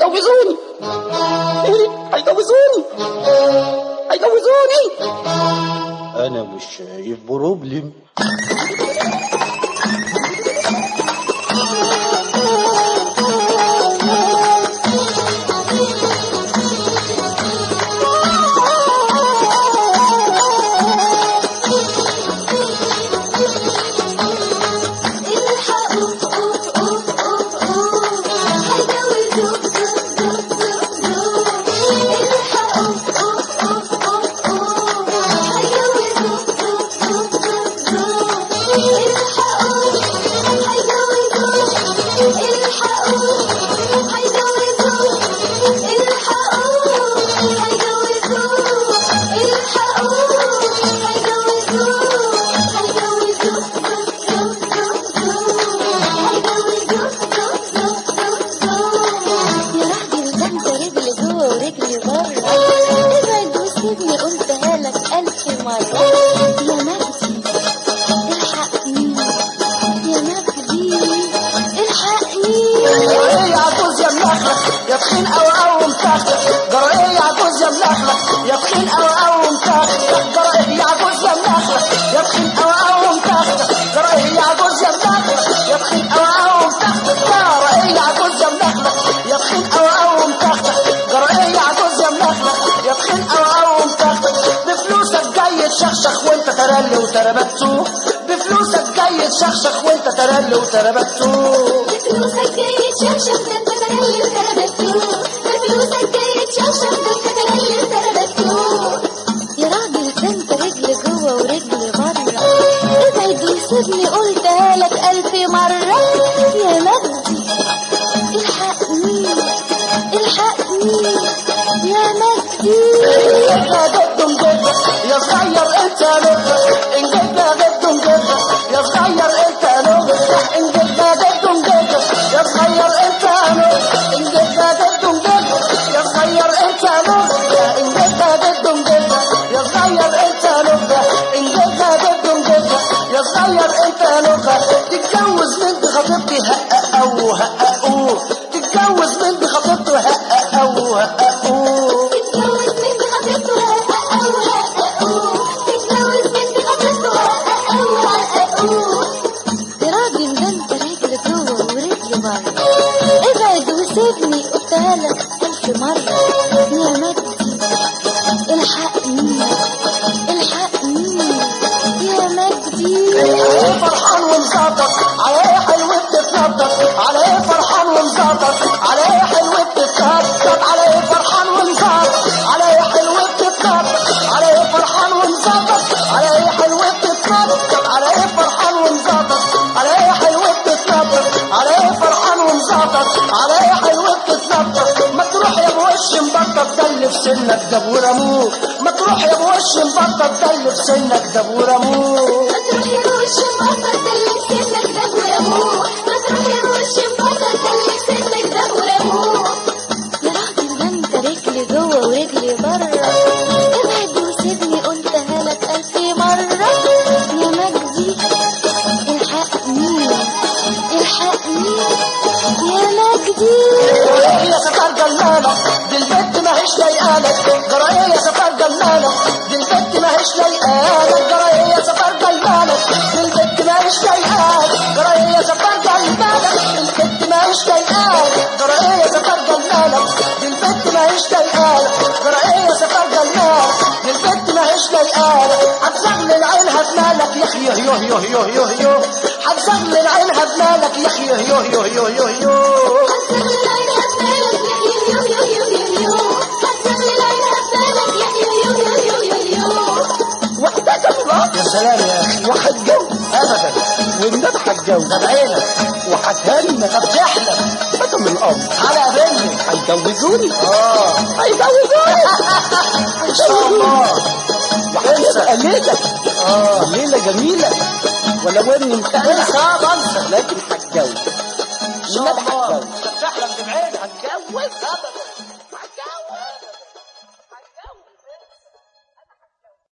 هيجوزوني هيجوزوني هيجوزوني انا مش شايف بروبلم يا راجل ده انت رجلي جوه ورجلي بره ابعد وسيبني قلتها لك ألف مرة يا مجدي الحقني يا مجدي الحقني ايه يا عجوز يا ملخلخ يا تخين او او متخلخ جرى ايه يا عجوز يا ملخلخ يا تخين او او متخلخ جرى ايه يا عجوز يا ملخلخ يا تخين او او متخلخ جرى ايه يا عجوز يا ملخلخ يا تخين او او متخلخ جرى ايه يا عجوز يا ملخلخ يا تخين او او متخلخ جرى ايه يا عجوز يا ملخلخ يا تخين او او متخلخ بفلوسك جاي تشخشخ وانت ترل وتربتو بفلوسك جاي تشخشخ وانت ترل وتربتو فلوسك جاي تشمشم ده انت ترلي وتربتو فلوسك جاي تشمشم ده انت ترلي وتربتو يا راجل ده انت رجلي جوه ورجلي بره ابعد وسيبني قلتها لك ألف مرة يا مجدي الحقني الحقني يا مجدي جدنا جدهم جدا يا صغير انت نقص ان جدنا جدهم جدا يا صغير انت نقص ان جدنا جدهم جدا يا صغير انت نقص ان جدنا جدهم جدا يا صغير انت نقص ان جدنا جدهم جدا يا صغير انت نقص ان جدنا جدهم جدا يا صغير انت نقص تتجوز بنت خطيبتي هققوا هققوا تتجوز بنت خطيبته هققوا هققوا تتجوز بنت خطيبته هققوا هققوا تتجوز بنت خطيبته هققوا هققوا يا راجل ده انت رجل جوه ورجل بره ابعد وسيبني قلتها لك ألف مرة يا مجدي الحقني الحقني يا مجدي عليه فرحان ومزاطط عليه حلو بتتنطط عليه فرحان ومزاطط عليه حلو بتتنطط عليه فرحان ومزاطط عليه حلو بتتنطط عليه فرحان ومزاطط عليه حلو بتتنطط عليه فرحان ومزاطط عليه حلو بتتنطط عليه فرحان ومزاطط عليه حلو بتتنطط ما تروح يا ابو وش مبطط ده اللي في سنك ده ابو رموه ما تروح يا ابو وش مبطط ده اللي في سنك ده ابو رموه ما تروح يا روش مبطل تلك سنك ده ورموه ما تروح يا روش مبطل تلك سنك ده ورموه يا راجل ده انت رجلي جوه ورجلي بره ابعد وسيبني قلتها لك ألف مرة يا مجدي الحقني الحقني يا مجدي جرايه يا سفر جلالة دي البت ماهيش لايقالك جرايه يا سفر جلالة دي البت ماهيش لايقالك جرايه يا سفر جلالة دي البت ماهيش لايقالك جرايه يا سفر جلالة دي البت ماهيش لايقالك جرايه يا سفر جلالة دي البت ماهيش لايقالك جرايه يا سفر جلالة دي البت ماهيش لايقالك هتزغلل عينها بمالك يا اخي يوه يوه يوه يوه يوه هتزغلل عينها بمالك يا اخي يوه يوه يوه يوه يوه هتزغلل عينها بمالك يا يو يو يو يو يو يو هتزغلل عينها بمالك يا يو يو يو يو يو يو وحدك الله يا سلام يا اخي وهتجوز ابدا والنبي هتجوز ده بعينك وهتهنى طب تحلم بكم من الامر على قابلني هيجوزوني اه هيجوزوني ان شاء الله وهتبقى ليلة اه ليلة جميلة ولو اني متأنس اه بنسى لكن هتجوز النبي هتجوز تحلم ببعيد هتجوز